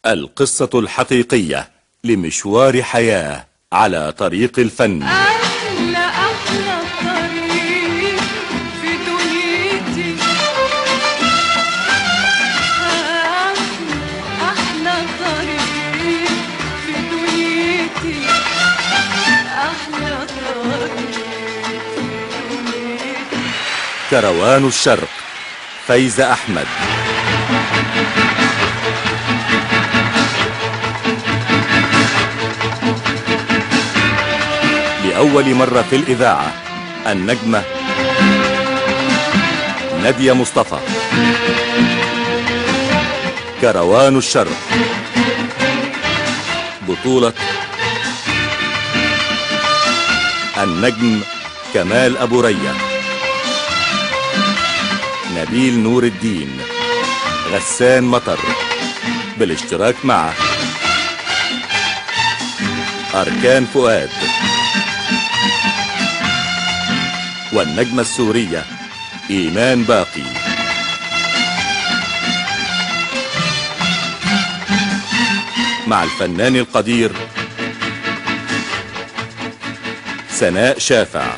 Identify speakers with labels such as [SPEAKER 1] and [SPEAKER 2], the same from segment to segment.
[SPEAKER 1] القصة الحقيقية لمشوار حياة على طريق الفن
[SPEAKER 2] أحلى أحلى طريق في دنيتي أحلى أحلى طريق في دنيتي أحلى طريق في دنيتي
[SPEAKER 1] كروان الشرق فايزة أحمد لأول مرة في الإذاعة النجمة نادية مصطفى كروان الشرق بطولة النجم كمال أبو ريا نبيل نور الدين غسان مطر بالاشتراك مع أركان فؤاد والنجمة السورية إيمان باقي مع الفنان القدير سناء شافع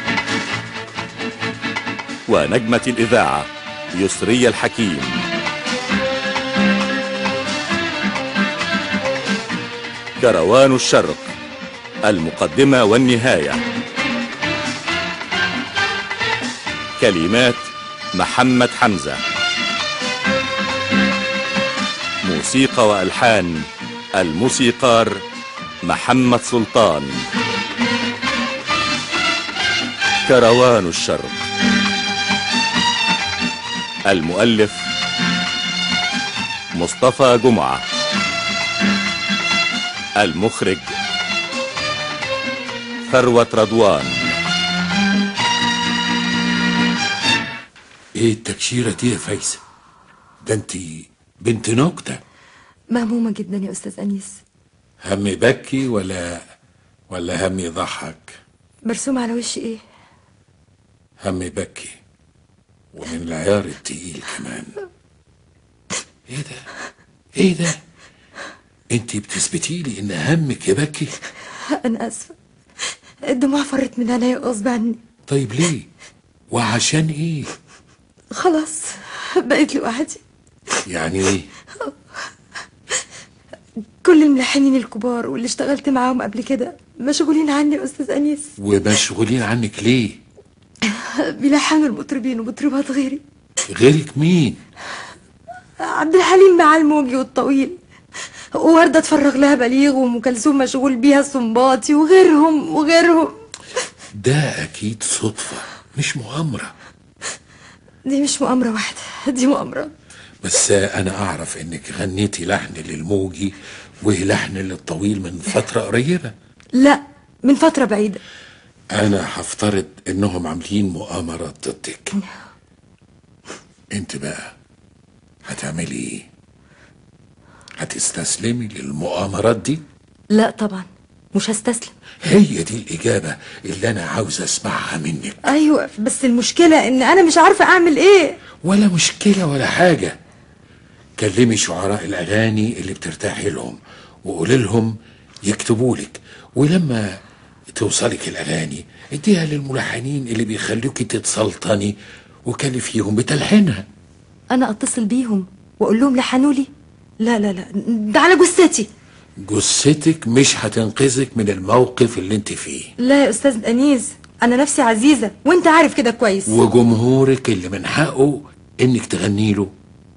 [SPEAKER 1] ونجمة الإذاعة يسري الحكيم كروان الشرق المقدمة والنهاية كلمات محمد حمزة موسيقى وألحان الموسيقار محمد سلطان كروان الشرق المؤلف مصطفى جمعة المخرج ثروة رضوان
[SPEAKER 3] ايه التكشيرة دي يا فايزة ده انت بنت نكتة
[SPEAKER 4] مهمومة جدا يا أستاذ أنيس
[SPEAKER 3] هم يبكي ولا ولا هم يضحك
[SPEAKER 4] مرسوم على وشي إيه؟
[SPEAKER 3] هم يبكي ومن العيار التقيل كمان ايه ده ايه ده انت بتثبتي لي ان همك يبكي
[SPEAKER 4] أنا آسفة الدموع فرت من عينيا غصب عني
[SPEAKER 3] طيب ليه وعشان ايه
[SPEAKER 4] خلاص بقيت لوحدي
[SPEAKER 3] يعني ايه
[SPEAKER 4] كل الملحنين الكبار واللي اشتغلت معاهم قبل كده مشغولين عني يا أستاذ أنيس
[SPEAKER 3] ومشغولين عنك ليه
[SPEAKER 4] بيلحنوا المطربين ومطربات غيري
[SPEAKER 3] غيرك مين
[SPEAKER 4] عبد الحليم مع الموجي والطويل ووردة اتفرغ لها بليغ وام كلثوم مشغول بيها السنباطي وغيرهم وغيرهم
[SPEAKER 3] ده اكيد صدفة مش مؤامرة
[SPEAKER 4] دي مش مؤامرة واحدة دي مؤامرة
[SPEAKER 3] بس انا اعرف انك غنيتي لحن للموجي ولحن للطويل من فترة قريبة
[SPEAKER 4] لا من فترة بعيدة
[SPEAKER 3] انا هفترض انهم عاملين مؤامرات ضدك انت بقى هتعملي ايه هتستسلمي للمؤامرات دي
[SPEAKER 4] لا طبعا مش هستسلم
[SPEAKER 3] هي دي الاجابة اللي انا عاوز اسمعها منك
[SPEAKER 4] ايوه بس المشكلة ان انا مش عارفة اعمل ايه
[SPEAKER 3] ولا مشكلة ولا حاجة كلمي شعراء الأغاني اللي بترتاحي لهم وقولي لهم يكتبوا لك ولما توصلك الأغاني اديها للملحنين اللي بيخلوكي تتسلطني وكلفيهم بتلحينها
[SPEAKER 4] انا اتصل بيهم واقول لهم لحنوا لي لا لا لا ده على جثتي
[SPEAKER 3] جثتك مش هتنقذك من الموقف اللي انت فيه
[SPEAKER 4] لا يا استاذ انيس انا نفسي عزيزة وانت عارف كده كويس
[SPEAKER 3] وجمهورك اللي من حقه انك تغني له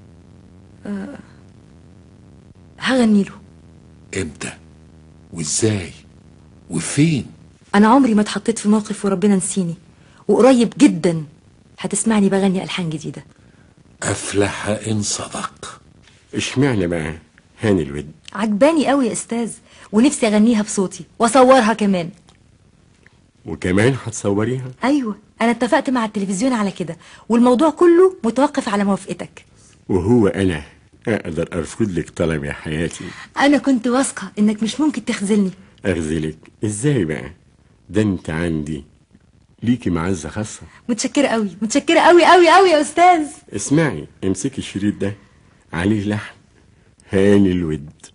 [SPEAKER 4] هغني له
[SPEAKER 3] امتى وازاي وفين
[SPEAKER 4] انا عمري ما اتحطيت في موقف وربنا نسيني وقريب جدا هتسمعني بغني الحان جديده
[SPEAKER 3] افلح ان صدق
[SPEAKER 5] اشمعنى بقى هاني الود
[SPEAKER 4] عجباني قوي يا استاذ ونفسي اغنيها بصوتي واصورها كمان
[SPEAKER 5] وكمان هتصوريها
[SPEAKER 4] ايوه انا اتفقت مع التلفزيون على كده والموضوع كله متوقف على موافقتك
[SPEAKER 5] وهو انا اقدر ارفض لك طلب يا حياتي
[SPEAKER 4] انا كنت واثقه انك مش ممكن تخذلني
[SPEAKER 5] اغزلك ازاي بقى ده انت عندي ليكي معزة خاصة
[SPEAKER 4] متشكره قوي متشكره قوي قوي قوي يا استاذ
[SPEAKER 5] اسمعي امسكي الشريط ده عليه لحن هاني الود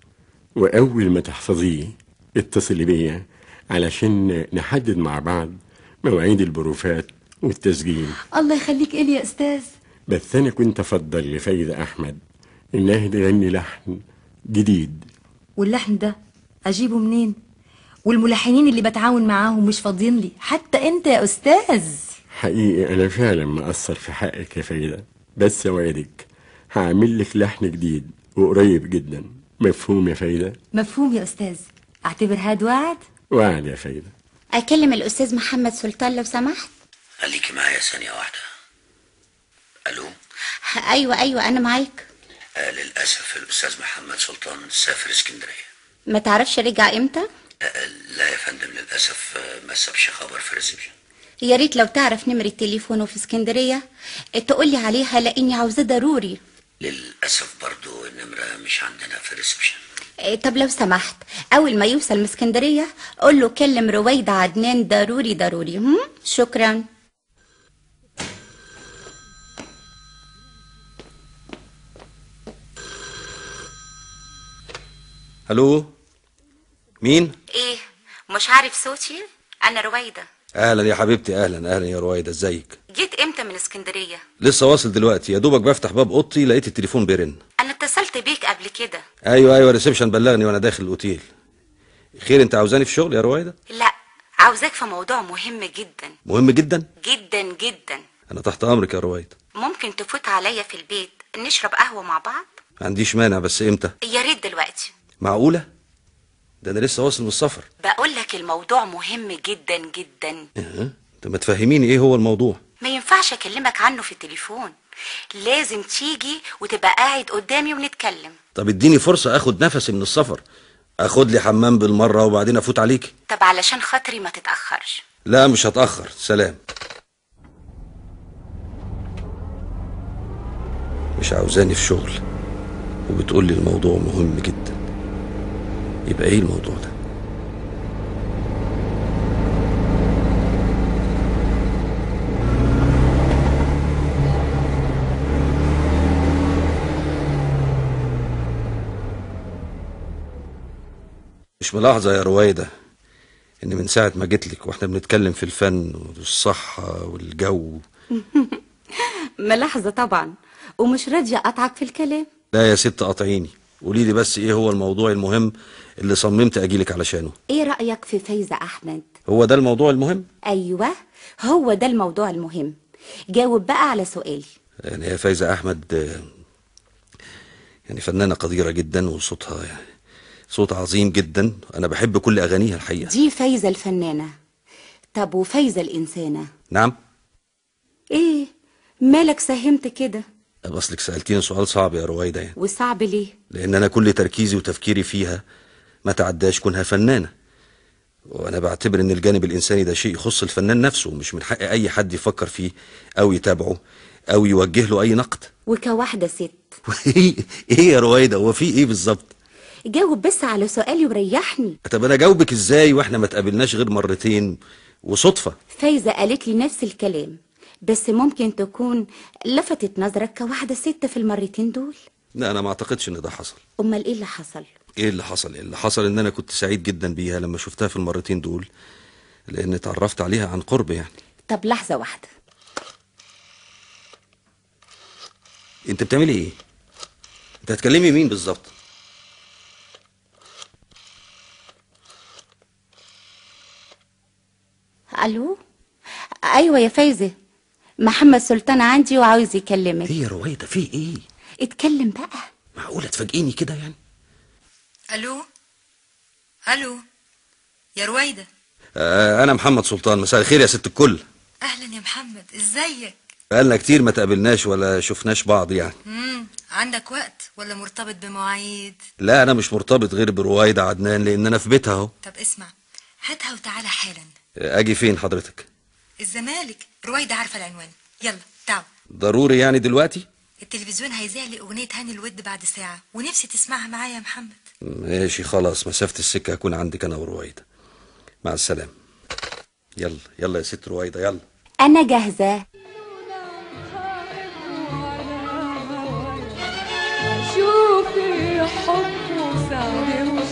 [SPEAKER 5] وأول ما تحفظيه اتصلي بيا علشان نحدد مع بعض مواعيد البروفات والتسجيل
[SPEAKER 4] الله يخليك إلي يا أستاذ
[SPEAKER 5] بس أنا كنت أفضل لفايدة أحمد إنها تغني لحن جديد
[SPEAKER 4] واللحن ده أجيبه منين والملحنين اللي بتعاون معاهم مش فاضيين لي حتى أنت يا أستاذ
[SPEAKER 5] حقيقي أنا فعلا مقصر في حقك يا فايدة بس أوعدك هعمل لك لحن جديد وقريب جدا مفهوم يا فايدة
[SPEAKER 4] مفهوم يا أستاذ أعتبر هاد وعد
[SPEAKER 5] وعد يا فايدة
[SPEAKER 6] أكلم الأستاذ محمد سلطان لو سمحت
[SPEAKER 7] خليكي معايا ثانية واحدة ألو
[SPEAKER 6] أيوة أيوة أنا معاك
[SPEAKER 7] آه للأسف الأستاذ محمد سلطان سافر اسكندرية
[SPEAKER 6] ما تعرفش رجع إمتى
[SPEAKER 7] آه لا يا فندم للأسف آه ما سابش خبر في الريسبشن
[SPEAKER 6] يا ريت لو تعرف نمرة تليفونه في اسكندرية تقولي عليها لأني عاوزاه ضروري
[SPEAKER 7] للأسف برضو النمرة مش عندنا في الريسبشن
[SPEAKER 6] إيه، طب لو سمحت أول ما يوصل من اسكندرية قول له كلم رويدة عدنان ضروري ضروري هم؟ شكرا
[SPEAKER 1] الو مين
[SPEAKER 6] إيه مش عارف صوتي أنا رويدة
[SPEAKER 1] اهلا يا حبيبتي اهلا اهلا يا رويده ازيك
[SPEAKER 6] جيت إمتى من اسكندرية
[SPEAKER 1] لسه واصل دلوقتي يا دوبك بفتح باب اوضتي لقيت التليفون بيرن
[SPEAKER 6] أنا اتصلت بيك قبل كده
[SPEAKER 1] ايوه ايوه ريسبشن بلغني وانا داخل الاوتيل خير انت عاوزاني في شغل يا رويده
[SPEAKER 6] لا عاوزاك في موضوع مهم جدا
[SPEAKER 1] مهم جدا
[SPEAKER 6] جدا جدا
[SPEAKER 1] انا تحت امرك يا رويده
[SPEAKER 6] ممكن تفوت عليا في البيت نشرب قهوة مع بعض
[SPEAKER 1] ما عنديش مانع بس امتى
[SPEAKER 6] يا ريت دلوقتي
[SPEAKER 1] معقوله ده انا لسه واصل من السفر
[SPEAKER 6] بقول لك الموضوع مهم جدا جدا
[SPEAKER 1] اه انت ما تفهميني ايه هو الموضوع
[SPEAKER 6] ما ينفعش اكلمك عنه في التليفون لازم تيجي وتبقى قاعد قدامي ونتكلم
[SPEAKER 1] طب اديني فرصه اخد نفسي من السفر اخد لي حمام بالمره وبعدين افوت عليك
[SPEAKER 6] طب علشان خاطري ما تتأخرش
[SPEAKER 1] لا مش هتاخر سلام مش عاوزاني في شغل وبتقول لي الموضوع مهم جدا يبقى ايه الموضوع ده مش ملاحظة يا رويدة إن من ساعة ما جيتلك وإحنا بنتكلم في الفن والصحة والجو
[SPEAKER 6] ملاحظة طبعا ومش راضية أقطعك في الكلام
[SPEAKER 1] لا يا ست قاطعيني قولي لي بس إيه هو الموضوع المهم اللي صممت أجيلك علشانه
[SPEAKER 6] إيه رأيك في فايزة أحمد؟
[SPEAKER 1] هو ده الموضوع المهم
[SPEAKER 6] أيوة هو ده الموضوع المهم جاوب بقى على سؤالي
[SPEAKER 1] يعني هي فايزة أحمد آه، يعني فنانة قديرة جدا وصوتها يعني صوت عظيم جدا أنا بحب كل أغانيها الحقيقة
[SPEAKER 6] دي فايزة الفنانة طب وفايزة الإنسانة
[SPEAKER 1] نعم
[SPEAKER 6] إيه مالك ساهمت كده
[SPEAKER 1] أصلك سألتيني سؤال صعب يا رويدة يعني
[SPEAKER 6] وصعب ليه
[SPEAKER 1] لأن أنا كل تركيزي وتفكيري فيها ما تعداش كونها فنانة وأنا بعتبر إن الجانب الإنساني ده شيء يخص الفنان نفسه مش من حق أي حد يفكر فيه أو يتابعه أو يوجه له أي نقد
[SPEAKER 6] وكواحدة ست
[SPEAKER 1] إيه إيه يا رويدة هو في إيه بالظبط
[SPEAKER 6] جاوب بس على سؤالي وريحني
[SPEAKER 1] طب أنا أجاوبك إزاي وإحنا ما تقابلناش غير مرتين وصدفة
[SPEAKER 6] فايزة قالت لي نفس الكلام بس ممكن تكون لفتت نظرك كواحدة ست في المرتين دول
[SPEAKER 1] لا أنا ما أعتقدش إن ده حصل
[SPEAKER 6] أمال إيه اللي حصل؟
[SPEAKER 1] ايه اللي حصل اللي حصل ان انا كنت سعيد جدا بيها لما شفتها في المرتين دول لان اتعرفت عليها عن قرب يعني
[SPEAKER 6] طب لحظة واحدة
[SPEAKER 1] انت بتعملي ايه انت هتكلمي مين بالظبط
[SPEAKER 6] ألو أيوة يا فايزة محمد سلطان عندي وعاوز يكلمك
[SPEAKER 1] ايه يا رويدة في ايه
[SPEAKER 6] اتكلم بقى
[SPEAKER 1] معقولة تفاجئيني كده يعني
[SPEAKER 4] الو الو يا رويدة
[SPEAKER 1] آه انا محمد سلطان مساء الخير يا ست الكل
[SPEAKER 4] اهلا يا محمد ازيك
[SPEAKER 1] بقالنا كتير ما تقابلناش ولا شفناش بعض يعني
[SPEAKER 4] امم عندك وقت ولا مرتبط بمواعيد
[SPEAKER 1] لا انا مش مرتبط غير برويدة عدنان لان انا في بيتها اهو
[SPEAKER 4] طب اسمع هاتها وتعالى حالا
[SPEAKER 1] آه، اجي فين حضرتك
[SPEAKER 4] الزمالك رويدة عارفة العنوان يلا تعال
[SPEAKER 1] ضروري يعني دلوقتي
[SPEAKER 4] التلفزيون هيذيع لي اغنية هاني الود بعد ساعة ونفسي تسمعها معايا يا محمد
[SPEAKER 1] ماشي خلاص مسافة السكة هكون عندك انا ورويدة مع السلامة يلا يلا يا ست رويدة يلا
[SPEAKER 6] أنا جاهزة
[SPEAKER 2] شوفي حب وسعد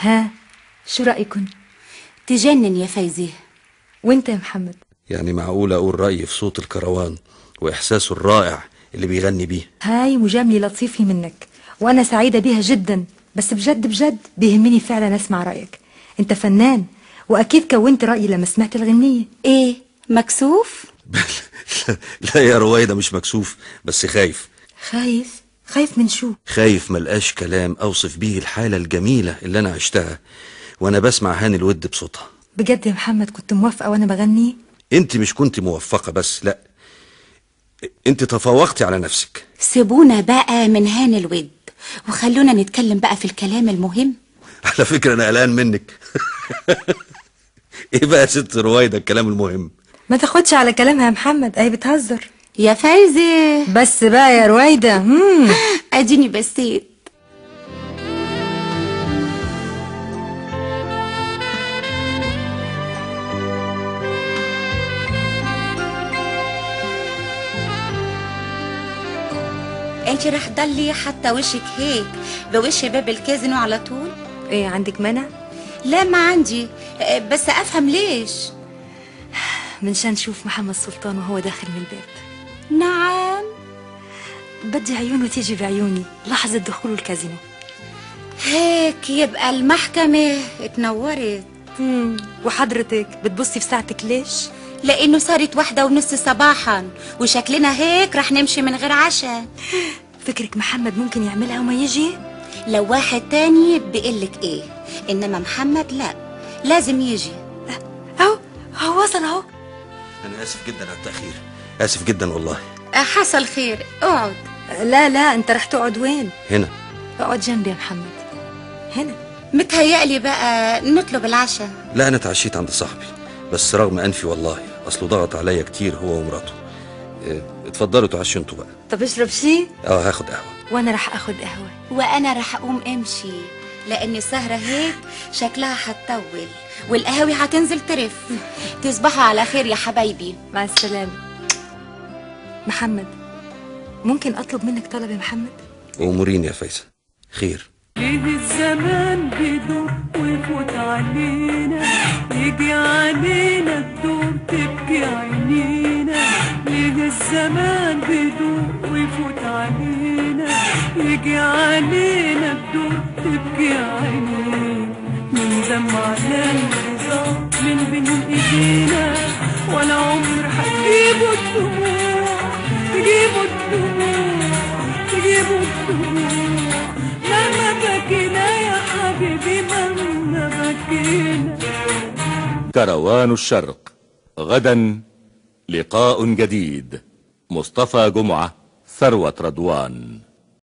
[SPEAKER 4] ها شو رأيكن
[SPEAKER 6] تجنن يا فايزة
[SPEAKER 4] وانت يا محمد
[SPEAKER 1] يعني معقول اقول رايي في صوت الكروان واحساسه الرائع اللي بيغني بيه
[SPEAKER 4] هاي مجاملة لطيفة منك وأنا سعيدة بيها جدا بس بجد بجد بيهمني فعلا أسمع رأيك أنت فنان وأكيد كونت رأيي لما سمعت الغنية
[SPEAKER 6] ايه مكسوف
[SPEAKER 1] لا يا رويدة مش مكسوف بس خايف
[SPEAKER 4] خايف خايف من شو
[SPEAKER 1] خايف ملقاش كلام اوصف بيه الحالة الجميلة اللي انا عشتها وانا بسمع هاني الود بصوتها
[SPEAKER 4] بجد يا محمد كنت موافقة وأنا بغني
[SPEAKER 1] انت مش كنت موفقة بس لا انت تفوقتي على نفسك
[SPEAKER 6] سيبونا بقى من هان الود وخلونا نتكلم بقى في الكلام المهم
[SPEAKER 1] على فكرة انا قلقان منك ايه بقى يا ست رويدة الكلام المهم
[SPEAKER 4] ما تاخدش على كلامها يا محمد أهي بتهزر
[SPEAKER 6] يا فايزة
[SPEAKER 4] بس بقى يا رويدة مم.
[SPEAKER 6] اديني بسيت انت رح ضلي حتى وشك هيك بوش باب الكازينو على طول
[SPEAKER 4] إيه عندك منع
[SPEAKER 6] لا ما عندي أه، بس افهم ليش
[SPEAKER 4] من شان نشوف محمد سلطان وهو داخل من الباب
[SPEAKER 6] نعم
[SPEAKER 4] بدي عيونه تيجي بعيوني لحظة دخول الكازينو
[SPEAKER 6] هيك يبقى المحكمة اتنورت
[SPEAKER 4] مم. وحضرتك بتبصي في ساعتك ليش؟
[SPEAKER 6] لانه صارت واحدة ونص صباحا وشكلنا هيك رح نمشي من غير عشاء
[SPEAKER 4] فكرك محمد ممكن يعملها وما يجي؟
[SPEAKER 6] لو واحد تاني بيقلك ايه انما محمد لا لازم يجي
[SPEAKER 4] أهو أهو وصل أهو
[SPEAKER 1] انا اسف جدا على التأخير اسف جدا والله
[SPEAKER 6] أه، حصل خير اقعد
[SPEAKER 4] لا لا أنت رح تقعد وين؟
[SPEAKER 1] هنا
[SPEAKER 4] اقعد جنبي يا محمد هنا
[SPEAKER 6] متهيألي بقى نطلب العشاء
[SPEAKER 1] لا انا اتعشيت عند صاحبي بس رغم انفي والله اصله ضغط عليا كتير هو ومراته اه، اتفضلوا تعشوا انتوا بقى
[SPEAKER 4] طب اشرب شي
[SPEAKER 1] اه هاخد قهوة
[SPEAKER 4] وأنا رح أخد قهوة
[SPEAKER 6] وانا رح اقوم امشي لان السهرة هيك شكلها حتطول والقهاوي هتنزل ترف تصبحوا على خير يا حبايبي
[SPEAKER 4] مع السلامة محمد ممكن أطلب منك طلب يا محمد؟
[SPEAKER 1] وامورين يا فايزة خير
[SPEAKER 2] ليه الزمان بيدور ويفوت علينا يجي علينا الدور تبكي عينينا ليه الزمان بيدور ويفوت علينا يجي علينا الدور تبكي عينينا من دمعنا الرضا من بين ايدينا ولا عمر هتجيبوا الدموع تجيبوا الدموع تجيبوا الدموع مهما بكينا يا حبيبي مهما بكينا
[SPEAKER 8] كروان الشرق غدا لقاء جديد مصطفى جمعة ثروة رضوان